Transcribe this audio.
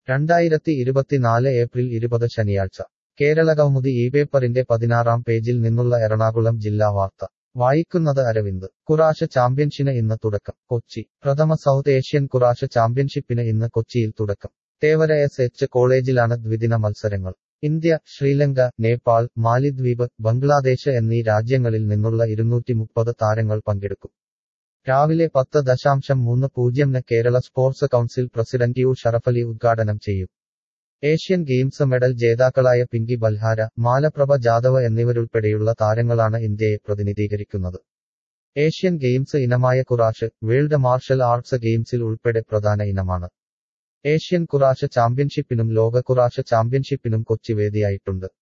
രണ്ടായിരത്തി ഇരുപത്തിനാല് ഏപ്രിൽ ഇരുപത് ശനിയാഴ്ച കേരളകൗമുദി ഈ പേപ്പറിന്റെ പതിനാറാം പേജിൽ നിന്നുള്ള എറണാകുളം ജില്ലാ വാർത്ത വായിക്കുന്നത് അരവിന്ദ് കുറാഷ ചാമ്പ്യൻഷിന് ഇന്ന് തുടക്കം കൊച്ചി പ്രഥമ സൗത്ത് ഏഷ്യൻ കുറാഷ ചാമ്പ്യൻഷിപ്പിന് ഇന്ന് കൊച്ചിയിൽ തുടക്കം തേവര എസ് എച്ച് കോളേജിലാണ് ദ്വിദിന മത്സരങ്ങൾ ഇന്ത്യ ശ്രീലങ്ക നേപ്പാൾ മാലിദ്വീപ് ബംഗ്ലാദേശ് എന്നീ രാജ്യങ്ങളിൽ നിന്നുള്ള ഇരുന്നൂറ്റി മുപ്പത് താരങ്ങൾ പങ്കെടുക്കും രാവിലെ പത്ത് ദശാംശം മൂന്ന് പൂജ്യംന് Kerala sports council president U Sharafali ഉദ്ഘാടനം ചെയ്യും ഏഷ്യൻ ഗെയിംസ് മെഡൽ ജേതാക്കളായ പിങ്കി ബൽഹാര മാലപ്രഭ ജാദവ് എന്നിവരുൾപ്പെടെയുള്ള താരങ്ങളാണ് ഇന്ത്യയെ പ്രതിനിധീകരിക്കുന്നത് ഏഷ്യൻ ഗെയിംസ് ഇനമായ കുറാഷ് വേൾഡ് മാർഷൽ ആർട്സ് ഗെയിംസിൽ ഉൾപ്പെടെ പ്രധാന ഇനമാണ് ഏഷ്യൻ കുറാഷ ചാമ്പ്യൻഷിപ്പിനും ലോക കുറാഷ ചാമ്പ്യൻഷിപ്പിനും കൊച്ചി വേദിയായിട്ടുണ്ട്